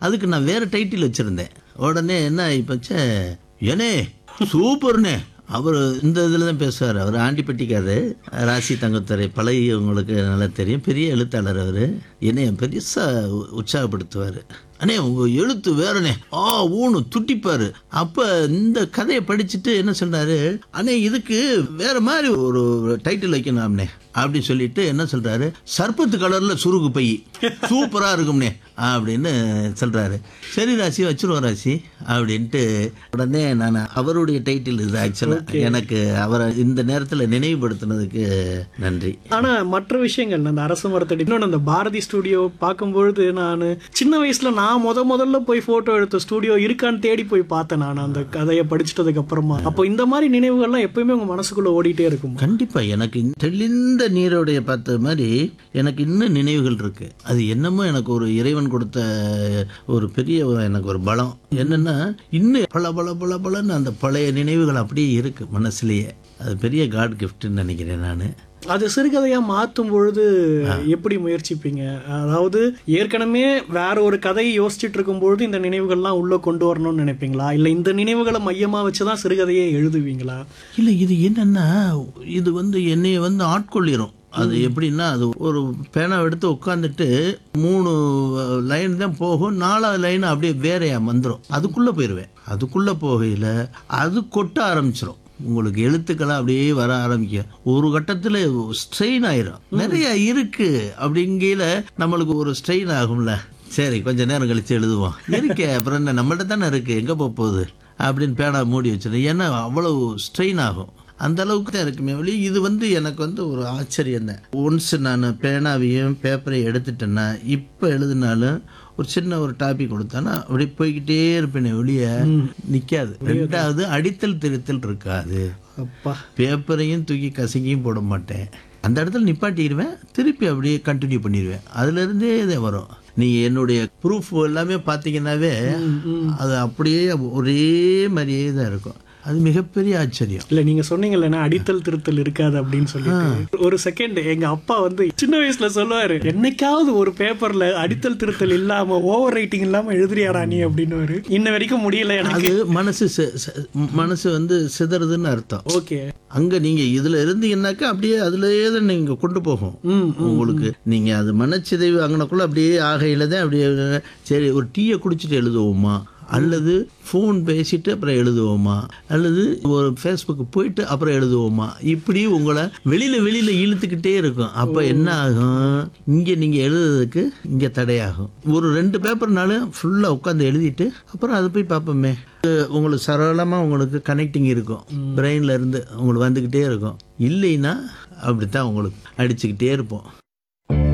அதுக்கு நான் வேற டைட்டில் வச்சிருந்தேன் உடனே என்ன ஆயிப்போச்சு ஏனே சூப்பர்னே அவர் இந்த இதில் தான் பேசுவார் அவர் ஆண்டிப்பட்டிக்காரர் ராசி தங்கத்துறை பழகியவங்களுக்கு நல்லா தெரியும் பெரிய எழுத்தாளர் அவர் என்னைய பெருசாக உற்சாகப்படுத்துவார் அண்ணே உங்கள் எழுத்து வேறனே ஆ ஊனு துட்டிப்பாரு அப்போ இந்த கதையை படிச்சுட்டு என்ன சொன்னாரு அண்ணே இதுக்கு வேற மாதிரி ஒரு டைட்டில் வைக்கணும்னே அப்படி சொல்லிட்டு என்ன சொல்றாரு சர்பத்து கலர்ல சுருகு பை சூப்பரா இருக்கும்னே அப்படின்னு சொல்றாரு சரி ராசி வச்சிருவோம் ராசி அப்படின்ட்டு உடனே நான் அவருடைய டைட்டில் இது ஆக்சுவலா எனக்கு அவரை இந்த நேரத்தில் நினைவுபடுத்தினதுக்கு நன்றி ஆனா மற்ற விஷயங்கள் அந்த அரசு மரத்தடி இன்னொன்று அந்த பாரதி ஸ்டுடியோ பார்க்கும்பொழுது நான் சின்ன வயசுல நான் முத முதல்ல போய் போட்டோ எடுத்த ஸ்டுடியோ இருக்கான்னு தேடி போய் பார்த்தேன் நான் அந்த கதையை படிச்சிட்டதுக்கு அப்புறமா அப்போ இந்த மாதிரி நினைவுகள்லாம் எப்பயுமே உங்க மனசுக்குள்ள ஓடிட்டே இருக்கும் கண்டிப்பா எனக்கு இந்த தெளிந்த நீரோடைய பார்த்த மாதிரி எனக்கு இன்னும் நினைவுகள் இருக்கு அது என்னமோ எனக்கு ஒரு இறைவன் கொடுத்த ஒரு பெரிய ஒரு- எனக்கு ஒரு பலம் என்னன்னா இன்னும் பல பல பல பலன்னு அந்த பழைய நினைவுகள் அப்படியே இருக்கு மனசுலயே அது பெரிய காட் கிஃப்ட்னு நினைக்கிறேன் நான் அது சிறுகதையா மாத்தும் பொழுது எப்படி முயற்சிப்பீங்க அதாவது ஏற்கனவே வேற ஒரு கதையை யோசிச்சுட்டு இருக்கும் பொழுது இந்த நினைவுகள்லாம் உள்ள கொண்டு வரணும்னு நினைப்பீங்களா இல்ல இந்த நினைவுகளை மையமா வச்சுதான் சிறுகதையை எழுதுவீங்களா இல்லை இது என்னன்னா இது வந்து என்னைய வந்து ஆட்கொள்ளிரும் அது எப்படின்னா அது ஒரு பேனா எடுத்து உட்காந்துட்டு மூணு லைன் தான் போகும் நாலாவது லைன் அப்படியே வேறையா வந்துடும் அதுக்குள்ளே போயிடுவேன் அதுக்குள்ளே போகையில் அது கொட்ட ஆரம்பிச்சிடும் உங்களுக்கு எழுத்துக்களை அப்படியே வர ஆரம்பிக்கும் ஒரு கட்டத்தில் ஸ்ட்ரெயின் ஆயிரும் நிறைய இருக்கு அப்படிங்கையில நம்மளுக்கு ஒரு ஸ்ட்ரெயின் ஆகும்ல சரி கொஞ்ச நேரம் கழிச்சு எழுதுவோம் இருக்கே அப்புறம் என்ன நம்மள்ட்ட தானே இருக்கு எங்கே போக போகுது அப்படின்னு பேனா மூடி வச்சிடும் ஏன்னா அவ்வளவு ஸ்ட்ரெயின் ஆகும் அந்த அளவுக்கு தான் இருக்குமே ஒழி இது வந்து எனக்கு வந்து ஒரு ஆச்சரியம் தான் ஒன்ஸ் நான் பேனாவையும் பேப்பரையும் எடுத்துட்டேன்னா இப்போ எழுதினாலும் ஒரு சின்ன ஒரு டாபிக் கொடுத்தானா அப்படி போய்கிட்டே இருப்பேனே ஒழிய நிற்காது ரெண்டாவது அடித்தல் திருத்தல் இருக்காது அப்பா பேப்பரையும் தூக்கி கசங்கியும் போட மாட்டேன் அந்த இடத்துல நிப்பாட்டிடுவேன் திருப்பி அப்படியே கண்டினியூ பண்ணிடுவேன் அதுலேருந்தே இதே வரும் நீங்கள் என்னுடைய ப்ரூஃப் எல்லாமே பார்த்தீங்கன்னாவே அது அப்படியே ஒரே மாதிரியே தான் இருக்கும் அது மிகப்பெரிய ஆச்சரியம் இல்ல நீங்க சொன்னீங்கல்ல அடித்தல் திருத்தல் இருக்காது அப்படின்னு சொல்லிட்டு ஒரு செகண்ட் எங்க அப்பா வந்து சின்ன வயசுல சொல்லுவாரு என்னைக்காவது ஒரு பேப்பர்ல அடித்தல் திருத்தல் இல்லாம ஓவர் ரைட்டிங் இல்லாம எழுதுறியாடா நீ அப்படின்னு இன்ன வரைக்கும் முடியல எனக்கு அது மனசு சி- சி- மனசு வந்து சிதறுதுன்னு அர்த்தம் ஓகே அங்க நீங்க இதுல இருந்தீங்கன்னாக்கா அப்படியே அதுலயே தான் நீங்க கொண்டு போகும் ம் உங்களுக்கு நீங்க அது மனச்சிதைவு அங்கனக்குள்ள அப்படியே ஆகையில தான் அப்படியே சரி ஒரு டீயை குடிச்சிட்டு எழுதுவோமா அல்லது ஃபோன் பேசிட்டு அப்புறம் எழுதுவோமா அல்லது ஒரு ஃபேஸ்புக் போயிட்டு அப்புறம் எழுதுவோமா இப்படி உங்களை வெளியில வெளியில இழுத்துக்கிட்டே இருக்கும் அப்ப என்ன ஆகும் இங்க நீங்க எழுதுறதுக்கு இங்க தடையாகும் ஒரு ரெண்டு பேப்பர்னாலும் ஃபுல்லா உட்காந்து எழுதிட்டு அப்புறம் அதை போய் பார்ப்போமே இது உங்களுக்கு சரளமா உங்களுக்கு கனெக்டிங் இருக்கும் பிரெயின்ல இருந்து உங்களுக்கு வந்துக்கிட்டே இருக்கும் இல்லைன்னா அப்படித்தான் உங்களுக்கு அடிச்சுக்கிட்டே இருப்போம்